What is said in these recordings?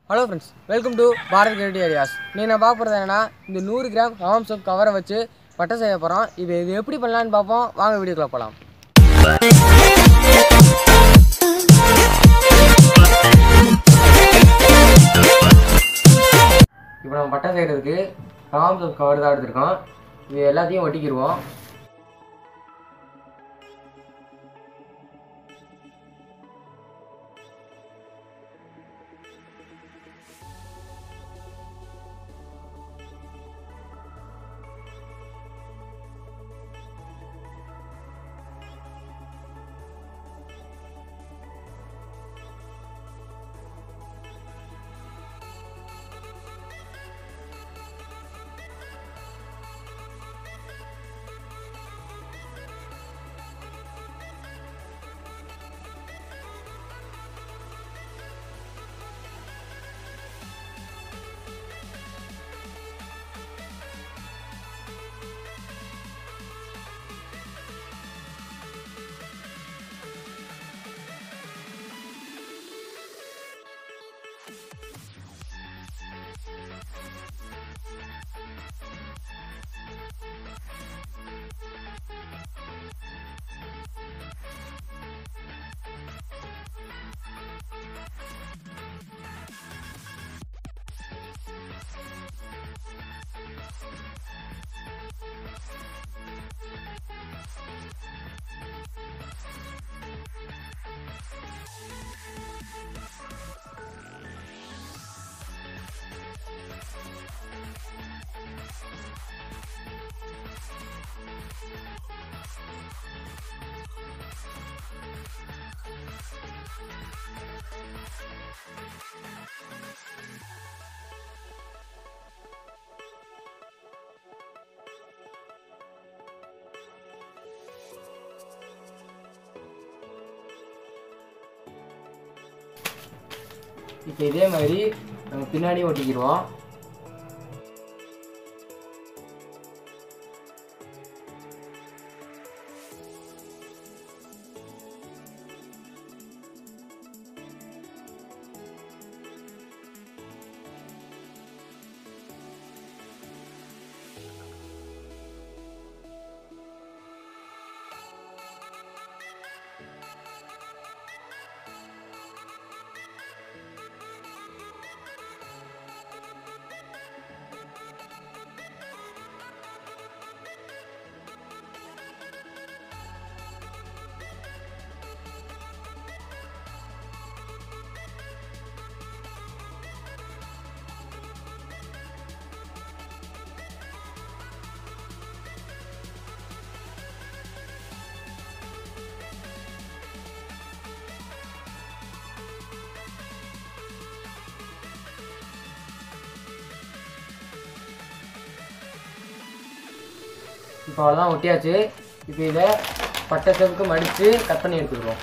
hello friends welcome to Bharat creative areas நீ நான் பார்க்க போகிறது என்னன்னா இந்த நூறு கிராம் ஹவாம் சோப் கவரை வச்சு பட்டை செய்ய போகிறோம் இது இது எப்படி பண்ணலான்னு பார்ப்போம் வாங்க வீடியோக்குள்ள போகலாம் இப்போ நம்ம பட்டை செய்கிறதுக்கு ஹவாம் சோப் கவர் தான் எடுத்திருக்கோம் இது எல்லாத்தையும் ஒட்டிக்கிடுவோம் இப்போ இதே மாதிரி நம்ம பின்னாடி ஒட்டிக்கிடுவோம் இப்போ அவ்வளோதான் ஒட்டியாச்சு இப்போ இதை பட்டை செவுக்கு மடித்து கட் பண்ணி எடுத்துக்கிறோம்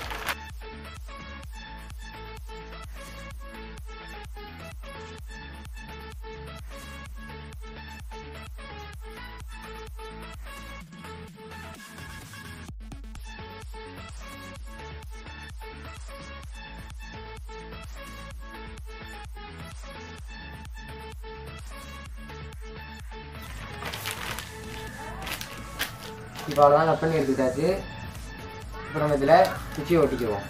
இப்போ அவ்வளோதான் கட் பண்ணி எடுத்துக்கிட்டாச்சு இப்போ நம்ம இதில் குச்சியை ஒட்டிக்குவோம்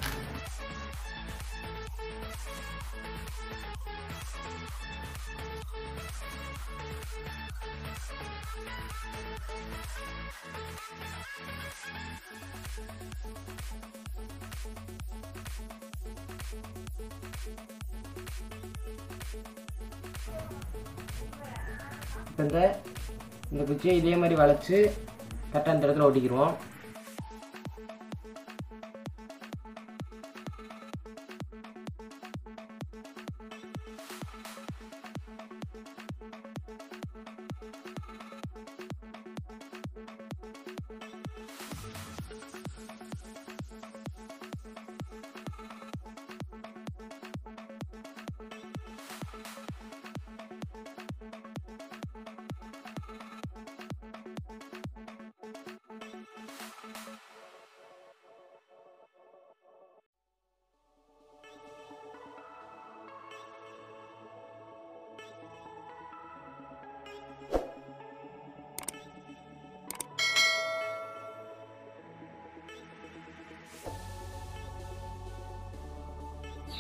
இப்போ இந்த இந்த குச்சியை இதே மாதிரி வளைச்சு கரெக்டாக இந்த இடத்துல ஒட்டிக்கிடுவோம்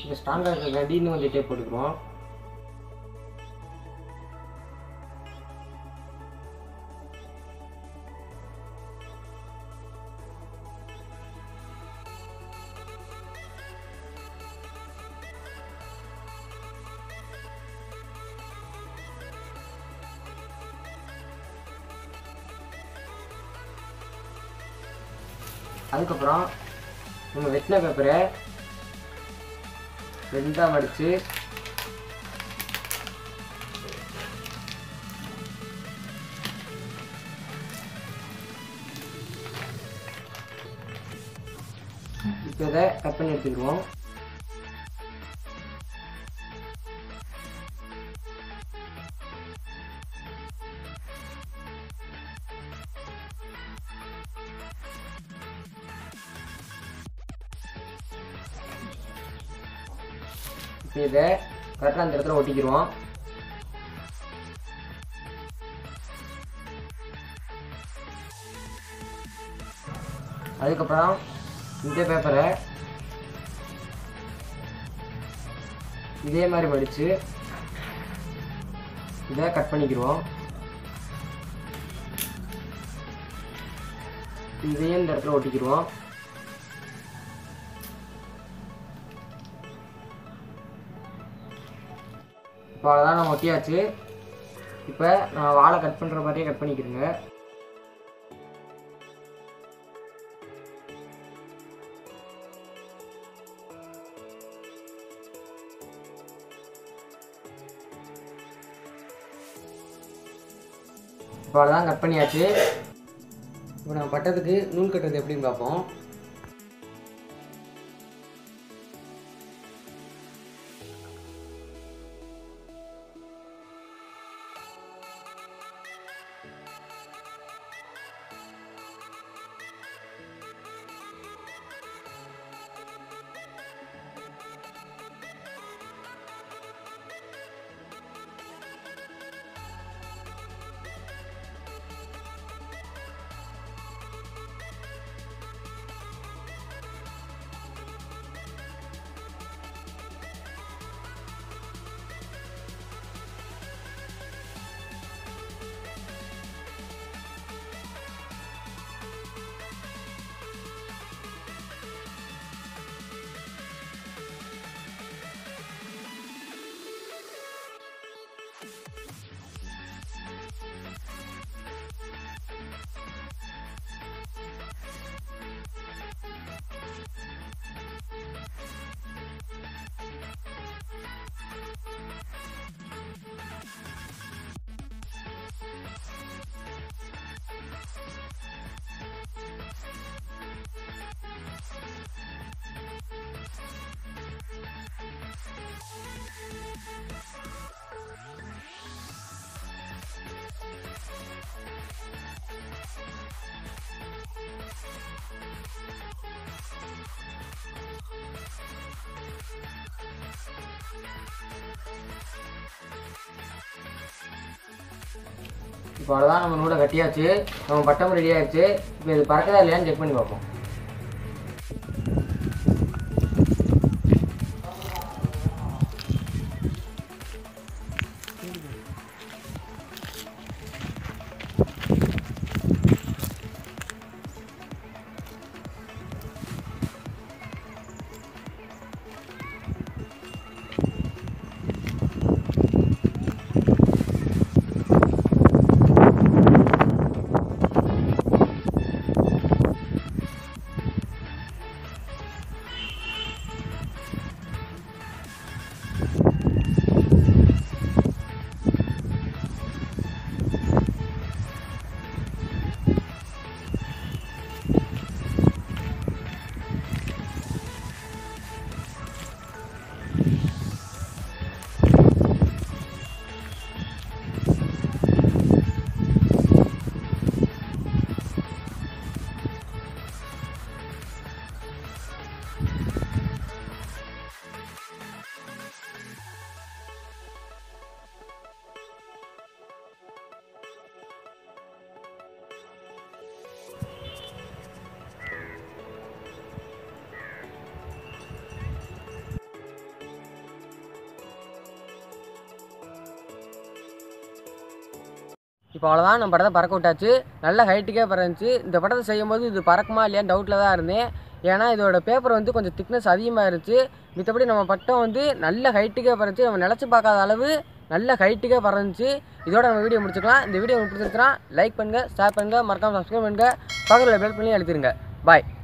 இந்த ஸ்ட்ராங்காக இருக்கிறக்காண்டி இன்னும் கொஞ்சம் டேப் போட்டுக்கிறோம் அதுக்கப்புறம் நம்ம வெட்டின பேப்பரை ரெண்டாக மடித்து இப்போ இதை கட் பண்ணி எடுத்துக்கிடுவோம் இப்போ இதை கரெக்டாக அந்த இடத்துல ஒட்டிக்கிடுவோம் அதுக்கப்புறம் இந்த பேப்பரை இதே மாதிரி மடித்து இதை கட் பண்ணிக்கிடுவோம் இதையும் இந்த இடத்துல ஒட்டிக்கிடுவோம் இப்போ அதான் நம்ம ஒட்டியாச்சு இப்போ நான் வாழை கட் பண்ணுற மாதிரியே கட் பண்ணிக்கிறேங்க இப்போ அதான் கட் பண்ணியாச்சு இப்போ நம்ம பட்டத்துக்கு நூல் கட்டுறது எப்படின்னு பார்ப்போம் இப்போ அவ்வளோதான் நம்ம நூலை கட்டியாச்சு நம்ம பட்டம் ரெடி ஆயிடுச்சு இப்போ இது பறக்குதா இல்லையான்னு செக் பண்ணி பார்ப்போம் இப்போ அவ்வளோதான் நம்ம படத்தை பறக்க விட்டாச்சு நல்ல ஹைட்டுக்கே பறந்துச்சு இந்த படத்தை செய்யும்போது இது பறக்குமா இல்லையான்னு டவுட்டில் தான் இருந்தேன் ஏன்னா இதோட பேப்பர் வந்து கொஞ்சம் திக்னஸ் அதிகமாக இருந்துச்சு மித்தபடி நம்ம பட்டம் வந்து நல்ல ஹைட்டுக்கே பறந்துச்சு நம்ம நினச்சி பார்க்காத அளவு நல்ல ஹைட்டுக்கே பறந்துச்சு இதோட நம்ம வீடியோ முடிச்சுக்கலாம் இந்த வீடியோ உங்களுக்கு பிடிச்சிருச்சுன்னா லைக் பண்ணுங்கள் ஷேர் பண்ணுங்கள் மறக்காமல் சப்ஸ்கிரைப் பண்ணுங்கள் பக்கத்தில் பெல் பண்ணி அழுத்திருங்க பாய்